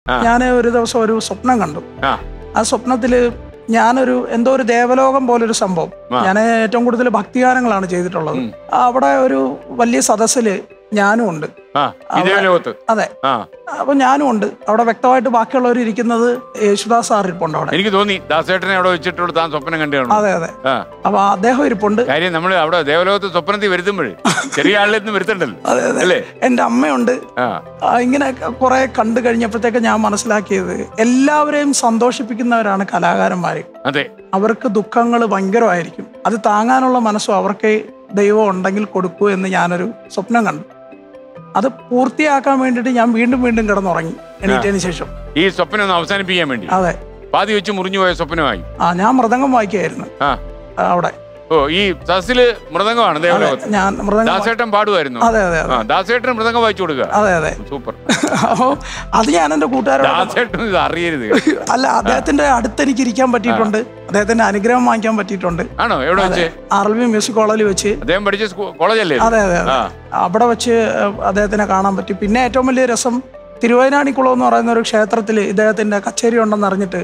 ഞാൻ ഒരു ദിവസം ഒരു സ്വപ്നം കണ്ടു ആ ആ സ്വപ്നത്തില് ഞാനൊരു എന്തോ ഒരു ദേവലോകം പോലൊരു സംഭവം ആ. ഞാൻ ഏറ്റവും കൂടുതൽ ഭക്തിഗാനങ്ങളാണ് ചെയ്തിട്ടുള്ളത് അവിടെ ഒരു വലിയ സദസ്സില് ഞാനും ഉണ്ട് ആ ഇതേ ലോകത്ത് അതെ ആ അപ്പൊ ഞാനും ഉണ്ട് അവിടെ വ്യക്തമായിട്ട് ബാക്കിയുള്ളവർ ഇരിക്കുന്നത് യേശുദാസ് സാർ ഇരിപ്പുണ്ട് അവിടെ എനിക്ക് തോന്നി ദാസേട്ടനെ അവിടെ വെച്ചിട്ടുള്ള താൻ സ്വപ്നം കണ്ടു അതെ അതെ ആ അപ്പൊ അദ്ദേഹം ഇരിപ്പുണ്ട് കാര്യം നമ്മൾ അവിടെ ദേവലോകത്ത് സ്വപ്നത്തിൽ വരുത്തുമ്പോഴേ ചെറിയ ആളിലെന്ന് വരുത്തണ്ടല്ലോ അതെ അതെ അല്ലേ എന്റെ അമ്മയുണ്ട് ആ ആ, ഇങ്ങനെ കുറെ കണ്ടു കഴിഞ്ഞപ്പോഴത്തേക്ക് ഞാൻ മനസ്സിലാക്കിയത് എല്ലാവരെയും സന്തോഷിപ്പിക്കുന്നവരാണ് കലാകാരന്മാര് അതെ അവർക്ക് ദുഃഖങ്ങൾ ഭയങ്കരമായിരിക്കും അത് താങ്ങാനുള്ള മനസ്സും അവർക്ക് ദൈവം ഉണ്ടെങ്കിൽ കൊടുക്കൂ എന്ന് ഞാനൊരു സ്വപ്നം കണ്ടു അത് പൂർത്തിയാക്കാൻ വേണ്ടിയിട്ട് ഞാൻ വീണ്ടും വീണ്ടും കിടന്നുറങ്ങി എണീറ്റതിന് ശേഷം ഈ സ്വപ്നം ഒന്ന് അവസാനിപ്പിക്കാൻ വേണ്ടി അതെ പാതി വെച്ച് മുറിഞ്ഞു പോയ സ്വപ്നമായി ആ ഞാൻ മൃദംഗം വായിക്കായിരുന്നു ആ ആ, അവിടെ ഓ ഈ സസില് മൃദംഗമാണ് ദേവലോകത്ത് ഞാൻ മൃദംഗം വായി- ദാസേട്ടൻ പാടുമായിരുന്നു അതെ അതെ ആ ദാസേട്ടൻ മൃദംഗം വായിച്ചു കൊടുക്കുക അതെ അതെ സൂപ്പർ അപ്പോൾ അത് ഞാൻ എൻ്റെ കൂട്ടുകാരോട് ദാസേട്ടൻ ഇത് അറിയരുത് അല്ല അദ്ദേഹത്തിന്റെ അടുത്ത് എനിക്ക് ഇരിക്കാൻ പറ്റിയിട്ടുണ്ട് അദ്ദേഹത്തിന്റെ അനുഗ്രഹം വാങ്ങിക്കാൻ പറ്റിയിട്ടുണ്ട് ആണോ എവിടെ വെച്ച് ആർ എൽ വി മ്യൂസിക് കോളേജിൽ വെച്ച് അദ്ദേഹം പഠിച്ച സ്കൂ- കോളേജല്ലേ ഇത്? അതെ അതെ അതെ ആ അവിടെ വെച്ച് അദ്ദേഹത്തിനെ കാണാൻ പറ്റി പിന്നെ ഏറ്റവും വലിയ രസം തിരുവൈനാണിക്കുളം എന്ന് പറയുന്ന ഒരു ക്ഷേത്രത്തിൽ ഇദ്ദേഹത്തിന്റെ കച്ചേരി ഉണ്ടെന്ന് അറിഞ്ഞിട്ട്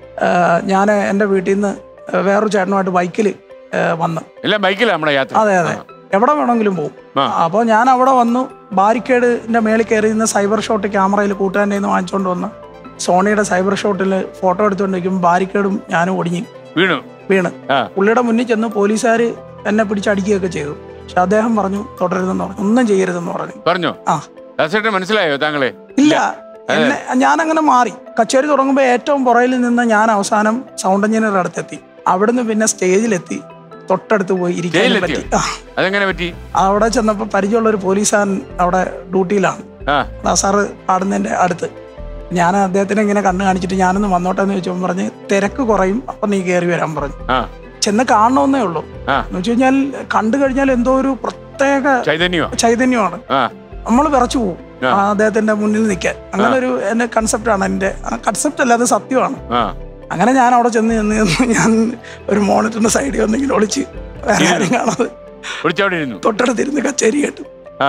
ഞാൻ എൻ്റെ വീട്ടിൽ നിന്ന് വേറൊരു ചേട്ടനുമായിട്ട് ബൈക്കിൽ വന്ന് എല്ലാം ബൈക്കിലാ നമ്മുടെ യാത്ര അതെ അതെ എവിടെ വേണമെങ്കിലും പോകും ആ. അപ്പോൾ ഞാൻ അവിടെ വന്നു ബാരിക്കേഡിന്റെ മേളിൽ കയറി നിന്ന് സൈബർ ഷോട്ട് ക്യാമറയിൽ കൂട്ടുകാരൻ്റെ നിന്ന് വാങ്ങിച്ചുകൊണ്ട് വന്ന് സോണിയുടെ സൈബർ ഷോട്ടിൽ ഫോട്ടോ എടുത്തുകൊണ്ടിരിക്കുമ്പോൾ ബാരിക്കേഡും ഞാനും ഒടിഞ്ഞു വീണു വീണ് ആ പുള്ളിയുടെ മുന്നിൽ ചെന്ന് പോലീസുകാർ എന്നെ പിടിച്ചടിക്കുകയൊക്കെ ചെയ്തു പക്ഷെ അദ്ദേഹം പറഞ്ഞു തുടരുതെന്ന് പറഞ്ഞു ഒന്നും ചെയ്യരുതെന്ന് പറഞ്ഞു പറഞ്ഞോ ആ ദാസേട്ടൻ മനസ്സിലായോ താങ്കളെ ഇല്ല എന്നെ ഞാൻ അങ്ങനെ മാറി കച്ചേരി തുടങ്ങുമ്പോൾ ഏറ്റവും പുറകിൽ നിന്ന് ഞാൻ അവസാനം സൗണ്ട് എഞ്ചിനീയറുടെ അടുത്തെത്തി അവിടുന്ന് പിന്നെ സ്റ്റേജിലെത്തി തൊട്ടടുത്ത് പോയി ഇരിക്കാൻ പറ്റി സ്റ്റേജിലെത്തിയോ? ആ അതെങ്ങനെ പറ്റി അവിടെ ചെന്നപ്പോൾ പരിചയമുള്ള ഒരു പോലീസുകാരൻ അവിടെ ഡ്യൂട്ടിയിലാണ് ആ ആ സാറ് പാടുന്നതിൻ്റെ അടുത്ത് ഞാൻ അദ്ദേഹത്തിനെ ഇങ്ങനെ കണ്ണ് കാണിച്ചിട്ട് ഞാനൊന്ന് വന്നോട്ടെ എന്ന് ചോദിച്ചപ്പോൾ പറഞ്ഞ് തിരക്ക് കുറയും അപ്പം നീ കയറി വരാൻ പറഞ്ഞു ആ ചെന്ന് കാണണമെന്നേ ഉള്ളൂ ആ എന്ന് വെച്ച് കഴിഞ്ഞാൽ കണ്ടു കഴിഞ്ഞാൽ എന്തോ ഒരു പ്രത്യേക ചൈതന്യോ ചൈതന്യമാണ് ആ നമ്മൾ വിറച്ചു പോകും ആ. ആ അദ്ദേഹത്തിന്റെ മുന്നിൽ നിൽക്കാൻ അങ്ങനെ ഒരു എന്റെ കൺസെപ്റ്റാണ് എൻ്റെ കൺസെപ്റ്റ് അല്ല അത് സത്യമാണ് ആ അങ്ങനെ ഞാൻ അവിടെ ചെന്ന് ചെന്ന് ചെന്ന് ഞാൻ ഒരു മോണിറ്ററിന്റെ സൈഡിൽ വന്നെങ്കിലും ഒളിച്ച് വേറെ ആരും കാണാതെ ഒളിച്ചവിടെ ഇരുന്നു തൊട്ടടുത്തിരുന്ന് കച്ചേരി കേട്ടു ആ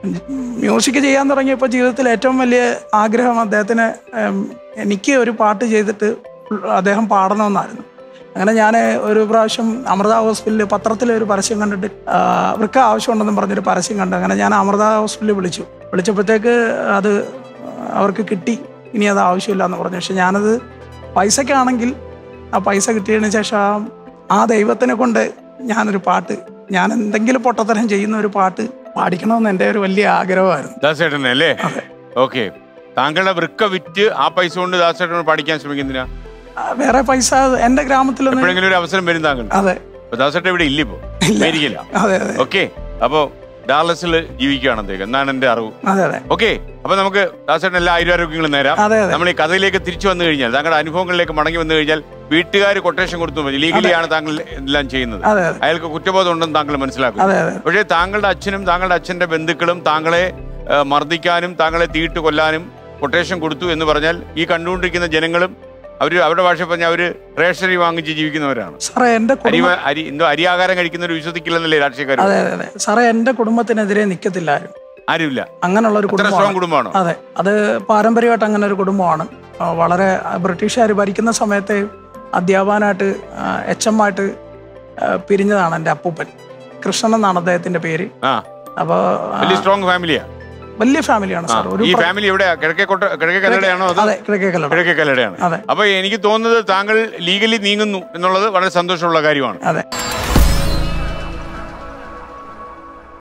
മ്യൂസിക് ചെയ്യാൻ തുടങ്ങിയപ്പോൾ ജീവിതത്തിൽ ഏറ്റവും വലിയ ആഗ്രഹം അദ്ദേഹത്തിന് ഉം, എനിക്ക് ഒരു പാട്ട് ചെയ്തിട്ട് അദ്ദേഹം പാടണമെന്നായിരുന്നു അങ്ങനെ ഞാൻ ഒരു പ്രാവശ്യം അമൃത ഹോസ്പിറ്റലിൽ പത്രത്തിലെ ഒരു പരസ്യം കണ്ടിട്ട് ആ, വൃക്ക ആവശ്യമുണ്ടെന്നും പറഞ്ഞൊരു പരസ്യം കണ്ടു അങ്ങനെ ഞാൻ അമൃത ഹോസ്പിറ്റലിൽ വിളിച്ചു വിളിച്ചപ്പോഴത്തേക്ക് അത് അവർക്ക് കിട്ടി ഇനി അത് ആവശ്യമില്ല എന്ന് പറഞ്ഞു പക്ഷെ ഞാനത് പൈസക്കാണെങ്കിൽ ആ പൈസ കിട്ടിയതിന് ശേഷം ആ- ആ ദൈവത്തിനെ കൊണ്ട് ഞാനൊരു പാട്ട് ഞാൻ എന്തെങ്കിലും പൊട്ടത്തരം ചെയ്യുന്ന ഒരു പാട്ട് പാടിക്കണമെന്ന് എൻ്റെ ഒരു വലിയ ആഗ്രഹമായിരുന്നു ദാസേട്ടനെ അല്ലേ ഓക്കെ താങ്കളുടെ വൃക്ക വിറ്റ് ആ പൈസ കൊണ്ട് ദാസേട്ടനോട് പഠിക്കാൻ ശ്രമിക്കുന്നില്ല ആ, വേറെ പൈസ എൻ്റെ ഗ്രാമത്തിലൊന്നും എപ്പോഴെങ്കിലും ഒരു അവസരം വരും താങ്കൾ അതെ അപ്പൊ ദാസേട്ടൻ ഇവിടെ ഇല്ല ഇപ്പോ അമേരിക്കയില്ല അതെ അതെ ഓക്കെ അപ്പോ ഡാലസിൽ ജീവിക്കുകയാണ് അദ്ദേഹം എന്നാണ് എന്റെ അറിവ് അതെ അതെ ഓക്കെ അപ്പൊ നമുക്ക് ദാസേട്ടൻ എല്ലാ ആയുരാരോഗ്യങ്ങളും നേരാം അതെ അതെ നമ്മൾ ഈ കഥയിലേക്ക് തിരിച്ചു വന്നു കഴിഞ്ഞാൽ താങ്കളുടെ അനുഭവങ്ങളിലേക്ക് മടങ്ങി വന്നു കഴിഞ്ഞാൽ വീട്ടുകാർ കൊട്ടേഷൻ കൊടുത്തു മതി ലീഗലിയാണ് താങ്കൾ എല്ലാം ചെയ്യുന്നത് അതെ അതെ അയാൾക്ക് കുറ്റബോധം ഉണ്ടെന്ന് താങ്കൾ മനസ്സിലാക്കും അതെ അതെ പക്ഷേ താങ്കളുടെ അച്ഛനും താങ്കളുടെ അച്ഛന്റെ ബന്ധുക്കളും താങ്കളെ ആ, മർദ്ദിക്കാനും താങ്കളെ തീയിട്ട് കൊല്ലാനും കൊട്ടേഷൻ കൊടുത്തു എന്ന് പറഞ്ഞാൽ ഈ കണ്ടുകൊണ്ടിരിക്കുന്ന ജനങ്ങളും അവര് അവരുടെ ഭാഷ പറഞ്ഞാൽ അവര് റേഷനറി വാങ്ങിച്ച് ജീവിക്കുന്നവരാണ് സാറേ എൻ്റെ അരി കുടുംബം അരി എന്തോ അരിയാഹാരം കഴിക്കുന്നവർ വിശ്വസിക്കില്ലെന്നല്ലേ രാഷ്ട്രീയക്കാർ അതെ അതെ അതെ സാറേ എൻ്റെ കുടുംബത്തിനെതിരെ നിൽക്കത്തില്ല ആരും ആരുമില്ല അങ്ങനെയുള്ള ഒരു അത്ര സ്ട്രോങ് കുടുംബമാണ് കുടുംബമാണോ അതെ അത് പാരമ്പര്യമായിട്ട് അങ്ങനെ ഒരു കുടുംബമാണ് ആ, വളരെ ബ്രിട്ടീഷുകാർ ഭരിക്കുന്ന സമയത്ത് അധ്യാപകനായിട്ട് എച്ച് എം ആയിട്ട് ആ, പിരിഞ്ഞതാണ് എൻ്റെ അപ്പൂപ്പൻ കൃഷ്ണൻ എന്നാണ് അദ്ദേഹത്തിന്റെ പേര് ആ അപ്പോൾ വലിയ സ്ട്രോങ് ഫാമിലിയാ വലിയ ഫാമിലിയാണ് സാർ ഒരു ഈ പ്ര- ഫാമിലി എവിടെയാ കിഴക്കേ കൊട്ട കിഴക്കേ കല്ലടയാണോ അതോ അതെ കിഴക്കേ കല്ലട കിഴക്കേ കല്ലടയാണ് അതെ അപ്പൊ എനിക്ക് തോന്നുന്നത് താങ്കൾ ലീഗലി നീങ്ങുന്നു എന്നുള്ളത് വളരെ സന്തോഷമുള്ള കാര്യമാണ് അതെ